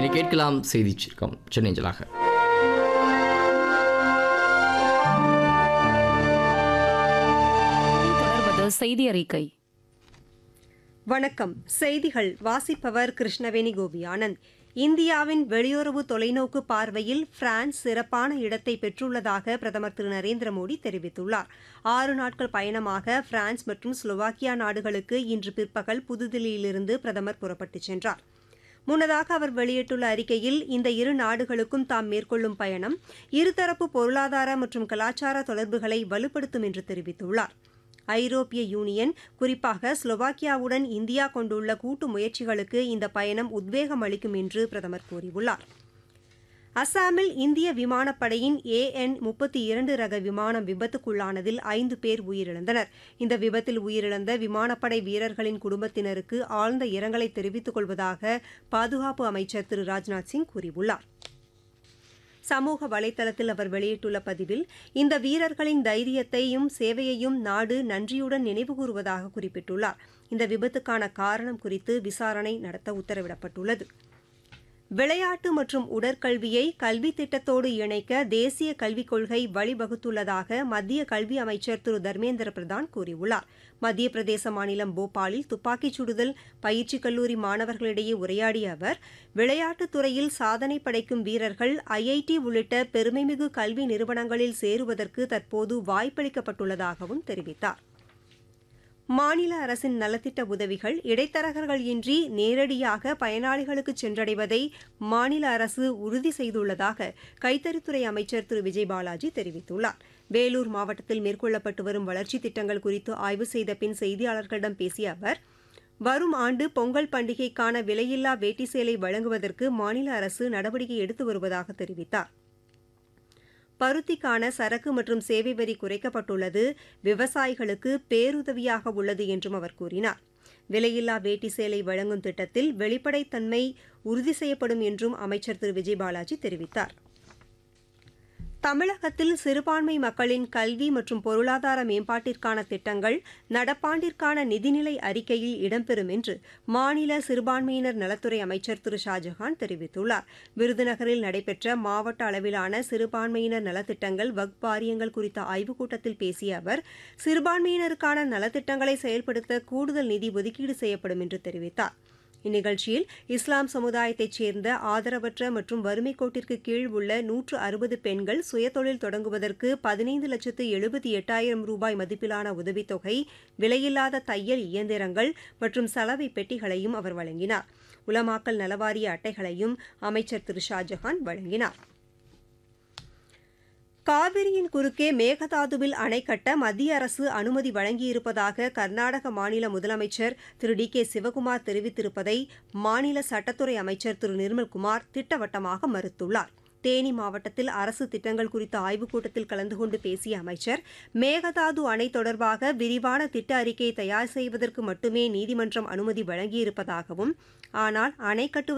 இனி கேட்கலாம் செய்தி சுருக்கம் சென்னேஞ்சலாக தொடர்வது செய்தி அறிக்கை வணக்கம் செய்திகள் வாசிப்பவர் கிருஷ்ணவேணி கோபி ஆனந்த் இந்தியாவின் வெளியுறவு தொலைநோக்கு பார்வையில் பிரான்ஸ் சிறப்பான இடத்தை பெற்றுள்ளதாக பிரதமர் திரு நரேந்திர மோடி தெரிவித்துள்ளார் ஆறு நாட்கள் பயணமாக பிரான்ஸ் மற்றும் ஸ்லோவாக்கியா நாடுகளுக்கு இன்று பிற்பகல் புதுதில்லியிலிருந்து பிரதமர் புறப்பட்டுச் சென்றார் முன்னதாக அவர் வெளியிட்டுள்ள அறிக்கையில் இந்த இரு நாடுகளுக்கும் தாம் மேற்கொள்ளும் பயணம் இருதரப்பு பொருளாதார மற்றும் கலாச்சார தொடர்புகளை வலுப்படுத்தும் என்று தெரிவித்துள்ளார் ஐரோப்பிய யூனியன் குறிப்பாக ஸ்லோவாக்கியாவுடன் இந்தியா கொண்டுள்ள கூட்டு முயற்சிகளுக்கு இந்த பயணம் உத்வேகம் அளிக்கும் என்று பிரதமர் கூறியுள்ளார் அசாமில் இந்திய விமானப்படையின் ஏஎன் முப்பத்தி இரண்டு ரக விமானம் விபத்துக்குள்ளானதில் ஐந்து பேர் உயிரிழந்தனர் இந்த விபத்தில் உயிரிழந்த விமானப்படை வீரர்களின் குடும்பத்தினருக்கு ஆழ்ந்த இரங்கலை தெரிவித்துக் கொள்வதாக பாதுகாப்பு அமைச்சர் திரு ராஜ்நாத் சிங் கூறியுள்ளார் சமூக வலைதளத்தில் அவர் வெளியிட்டுள்ள பதிவில் இந்த வீரர்களின் தைரியத்தையும் சேவையையும் நாடு நன்றியுடன் நினைவுகூறுவதாக குறிப்பிட்டுள்ளார் இந்த விபத்துக்கான காரணம் குறித்து விசாரணை நடத்த உத்தரவிடப்பட்டுள்ளது விளையாட்டு மற்றும் உடற்கல்வியை கல்வி திட்டத்தோடு இணைக்க தேசிய கல்விக் கொள்கை வழிவகுத்துள்ளதாக மத்திய கல்வி அமைச்சர் திரு தர்மேந்திர பிரதான் கூறியுள்ளார் மத்திய பிரதேச மாநிலம் போபாலில் துப்பாக்கிச் சுடுதல் பயிற்சி கல்லூரி மாணவர்களிடையே உரையாடிய அவர் விளையாட்டுத் துறையில் சாதனை படைக்கும் வீரர்கள் ஐஐடி உள்ளிட்ட பெருமைமிகு கல்வி நிறுவனங்களில் சேருவதற்கு தற்போது வாய்ப்பளிக்கப்பட்டுள்ளதாகவும் தெரிவித்தார் மாநில அரசின் நலத்திட்ட உதவிகள் இடைத்தரகர்கள் இன்றி நேரடியாக பயனாளிகளுக்கு சென்றடைவதை மாநில அரசு உறுதி செய்துள்ளதாக கைத்தறித்துறை அமைச்சர் திரு விஜய் பாலாஜி தெரிவித்துள்ளார் வேலூர் மாவட்டத்தில் மேற்கொள்ளப்பட்டு வரும் வளர்ச்சித் திட்டங்கள் குறித்து ஆய்வு செய்த பின் செய்தியாளர்களிடம் பேசிய அவர் வரும் ஆண்டு பொங்கல் பண்டிகைக்கான விலையில்லா வேட்டி சேலை வழங்குவதற்கு மாநில அரசு நடவடிக்கை எடுத்து வருவதாக தெரிவித்தார் பருத்திக்கான சரக்கு மற்றும் சேவை வரி குறைக்கப்பட்டுள்ளது விவசாயிகளுக்கு பேருதவியாக உள்ளது என்றும் அவர் கூறினார் விலையில்லா வேட்டி சேலை வழங்கும் திட்டத்தில் வெளிப்படைத்தன்மை உறுதி செய்யப்படும் என்றும் அமைச்சர் திரு விஜய் பாலாஜி தெரிவித்தார் தமிழகத்தில் சிறுபான்மை மக்களின் கல்வி மற்றும் பொருளாதார மேம்பாட்டிற்கான திட்டங்கள் நடப்பாண்டிற்கான நிதிநிலை அறிக்கையில் இடம்பெறும் என்று மாநில சிறுபான்மையினர் நலத்துறை அமைச்சர் திரு ஷாஜஹான் தெரிவித்துள்ளார் விருதுநகரில் நடைபெற்ற மாவட்ட அளவிலான சிறுபான்மையினர் நலத்திட்டங்கள் வக் வாரியங்கள் குறித்த ஆய்வுக் கூட்டத்தில் பேசிய அவர் சிறுபான்மையினருக்கான நலத்திட்டங்களை செயல்படுத்த கூடுதல் நிதி ஒதுக்கீடு செய்யப்படும் என்று தெரிவித்தார் இந்நிகழ்ச்சியில் இஸ்லாம் சமுதாயத்தைச் சேர்ந்த ஆதரவற்ற மற்றும் வறுமை கோட்டிற்கு கீழ் உள்ள நூற்று அறுபது பெண்கள் சுயதொழில் தொடங்குவதற்கு பதினைந்து லட்சத்து எழுபத்தி எட்டாயிரம் ரூபாய் மதிப்பிலான உதவித்தொகை விலையில்லாத தையல் இயந்திரங்கள் மற்றும் சலவை பெட்டிகளையும் அவர் வழங்கினார் உலமாக்கல் நலவாரிய அட்டைகளையும் அமைச்சர் திரு ஷாஜஹான் வழங்கினார் காவிரியின் குறுக்கே மேகதாதுவில் அணை கட்ட மத்திய அரசு அனுமதி வழங்கியிருப்பதாக கர்நாடக மாநில முதலமைச்சர் திரு டி கே சிவகுமார் தெரிவித்திருப்பதை மாநில சட்டத்துறை அமைச்சர் திரு நிர்மல்குமார் திட்டவட்டமாக மறுத்துள்ளார் தேனி மாவட்டத்தில் அரசு திட்டங்கள் குறித்த ஆய்வுக் கூட்டத்தில் கலந்து கொண்டு பேசிய அமைச்சர் மேகதாது அணை தொடர்பாக விரிவான திட்ட அறிக்கையை தயார் செய்வதற்கு மட்டுமே நீதிமன்றம் அனுமதி வழங்கியிருப்பதாகவும் ஆனால் அணை கட்டுவது